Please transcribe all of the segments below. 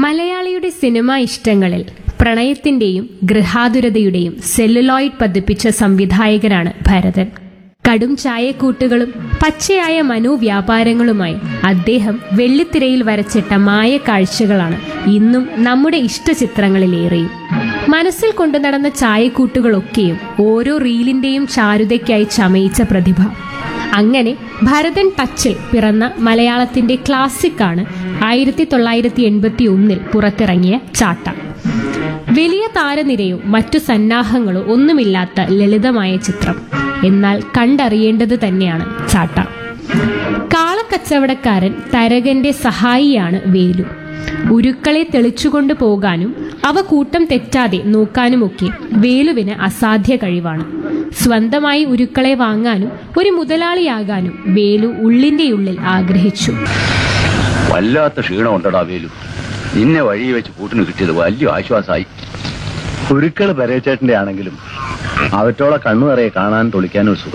മലയാളിയുടെ cinema ഇഷ്ടങ്ങളിൽ പ്രണയത്തിന്റെയും ഗൃഹാതുരതയുടെയും celluloid പതിപ്പിച്ച സംവിധായകനാണ് ഭരതൻ കടും ചായക്കൂട്ടുകളും പച്ചയായ മനോവ്യാപാരങ്ങളുമായി അദ്ദേഹം വെള്ളിത്തിരയിൽ വരച്ചിട്ട മായ കാഴ്ചകളാണ് ഇന്നും നമ്മുടെ ഇഷ്ടചിത്രങ്ങളിലേറെയും മനസ്സിൽ കൊണ്ടു നടന്ന ചായക്കൂട്ടുകളൊക്കെയും ഓരോ റീലിന്റെയും ചാരുതയ്ക്കായി ചമയിച്ച പ്രതിഭ അങ്ങനെ ഭരതൻ ടച്ചിൽ പിറന്ന മലയാളത്തിന്റെ ക്ലാസിക്കാണ് ആയിരത്തി തൊള്ളായിരത്തി എൺപത്തി ഒന്നിൽ പുറത്തിറങ്ങിയ ചാട്ട വലിയ താരനിരയോ മറ്റു സന്നാഹങ്ങളോ ഒന്നുമില്ലാത്ത ലളിതമായ ചിത്രം എന്നാൽ കണ്ടറിയേണ്ടത് തന്നെയാണ് ചാട്ട കാളക്കച്ചവടക്കാരൻ തരകന്റെ സഹായിയാണ് വേലു ഉരുക്കളെ തെളിച്ചുകൊണ്ട് പോകാനും അവ കൂട്ടം തെറ്റാതെ നോക്കാനുമൊക്കെ വേലുവിന് അസാധ്യ കഴിവാണ് സ്വന്തമായി ഉരുക്കളെ വാങ്ങാനും ഒരു മുതലാളിയാകാനും വേലു ഉള്ളിന്റെ ഉള്ളിൽ ആഗ്രഹിച്ചു വല്ലാത്ത ക്ഷീണം ഉണ്ടടാ വേലു നിന്നെ വഴി വെച്ച് കൂട്ടിന് കിട്ടിയത് വലിയ ആശ്വാസമായി കുരുക്കൾ പരേച്ചേട്ടന്റെ ആണെങ്കിലും അവറ്റോളെ കണ്ണു നിറയെ കാണാൻ തൊളിക്കാനും ഒരു സുഖ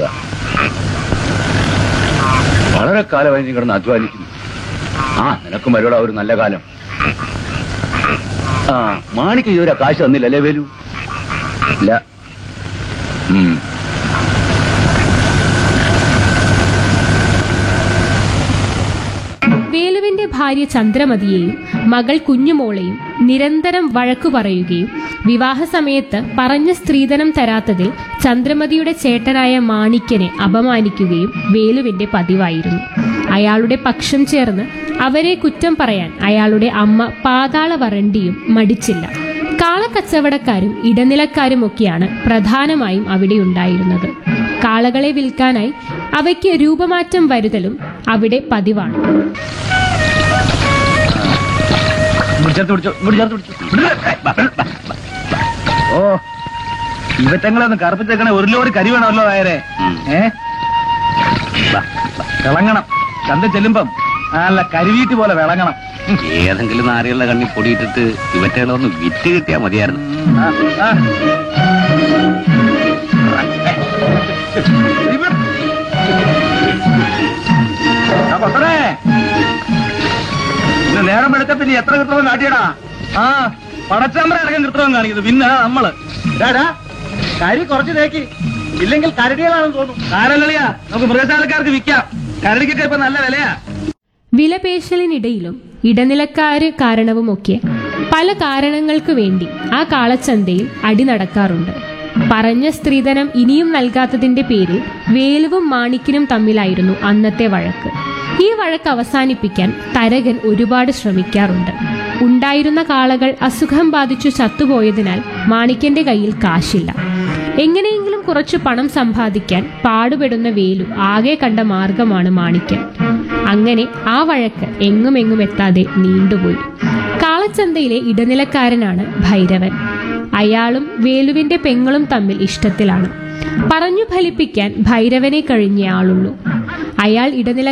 വളരെ കാലമായി നീ കിടന്ന് അധ്വാനിക്കുന്നു ആ നിനക്കും വരോടാ ഒരു നല്ല കാലം ആ മാണിക്ക് ഇതുവരെ കാശ് തന്നില്ലല്ലേ വേലു ഇല്ല ഉം. വേലുവിന്റെ ഭാര്യ ചന്ദ്രമതിയെയും മകൾ കുഞ്ഞുമോളെയും നിരന്തരം വഴക്കു പറയുകയും വിവാഹ സമയത്ത് പറഞ്ഞ സ്ത്രീധനം തരാത്തതിൽ ചന്ദ്രമതിയുടെ ചേട്ടനായ മാണിക്യനെ അപമാനിക്കുകയും വേലുവിന്റെ പതിവായിരുന്നു അയാളുടെ പക്ഷം ചേർന്ന് അവരെ കുറ്റം പറയാൻ അയാളുടെ അമ്മ പാതാള വരണ്ടിയും മടിച്ചില്ല കാളക്കച്ചവടക്കാരും ഇടനിലക്കാരുമൊക്കെയാണ് പ്രധാനമായും അവിടെ ഉണ്ടായിരുന്നത് കാളകളെ വിൽക്കാനായി അവയ്ക്ക് രൂപമാറ്റം വരുത്തലും അവിടെ പതിവാണ് മുടിച്ചേർത്ത് പിടിച്ചോ മുടിച്ചേർത്ത് പിടിച്ചോ ഓ ഇവറ്റങ്ങളെ ഒന്ന് കറുപ്പിച്ചേക്കണേ ഒരു ലോറി കരി വേണമല്ലോ നായരെ ഉം. ഏ ബാ, ബാ, വിളങ്ങണം ചന്ത ചെല്ലുമ്പം നല്ല കരിവീറ്റ് പോലെ വിളങ്ങണം ഉം. ഏതെങ്കിലും നാരികളുടെ കണ്ണി പൊടിയിട്ടിട്ട് ഇവറ്റകളെ ഒന്ന് വിറ്റ് കിട്ടിയാ മതിയായിരുന്നു ആ, ആ. ഇവ- ആ, കൊത്തനെ. ഇന്ന് നേരം വെളുക്കത്തിൽ നീ എത്ര കൃത്രിമം കാട്ടിയടാ ആ പടച്ചമ്പര അടക്കം കൃത്രിമം കാണിക്കുന്നത് പിന്നെ നമ്മള് ഡാ, കരി കുറച്ച് തേക്കി ഇല്ലെങ്കിൽ കരടികളാണെന്ന് തോന്നുന്നു കാരങ്ങളിയാ നമുക്ക് മൃഗശാലക്കാർക്ക് വിൽക്കാം കരടിക്കൊക്കെ ഇപ്പൊ നല്ല വിലയാ വിലപേശലിനിടയിലും ഇടനിലക്കാര് കാരണവുമൊക്കെ പല കാരണങ്ങൾക്ക് വേണ്ടി ആ കാളച്ചന്തയിൽ അടി നടക്കാറുണ്ട് പറഞ്ഞ സ്ത്രീധനം ഇനിയും നൽകാത്തതിന്റെ പേരിൽ വേലുവും മാണിക്കിനും തമ്മിലായിരുന്നു അന്നത്തെ വഴക്ക് ഈ വഴക്ക് അവസാനിപ്പിക്കാൻ തരകൻ ഒരുപാട് ശ്രമിക്കാറുണ്ട് ഉണ്ടായിരുന്ന കാളകൾ അസുഖം ബാധിച്ചു ചത്തുപോയതിനാൽ മാണിക്കന്റെ കയ്യിൽ കാശില്ല എങ്ങനെയെങ്കിലും കുറച്ചു പണം സമ്പാദിക്കാൻ പാടുപെടുന്ന വേലു ആകെ കണ്ട മാർഗമാണ് മാണിക്യൻ അങ്ങനെ ആ വഴക്ക് എങ്ങുമെങ്ങും എത്താതെ നീണ്ടുപോയി കാളച്ചന്തയിലെ ഇടനിലക്കാരനാണ് ഭൈരവൻ അയാളും വേലുവിന്റെ പെങ്ങളും തമ്മിൽ ഇഷ്ടത്തിലാണ് പറഞ്ഞു ഫലിപ്പിക്കാൻ ഭൈരവനെ കഴിഞ്ഞ ആളുള്ളൂ അയാൾ ഇടനില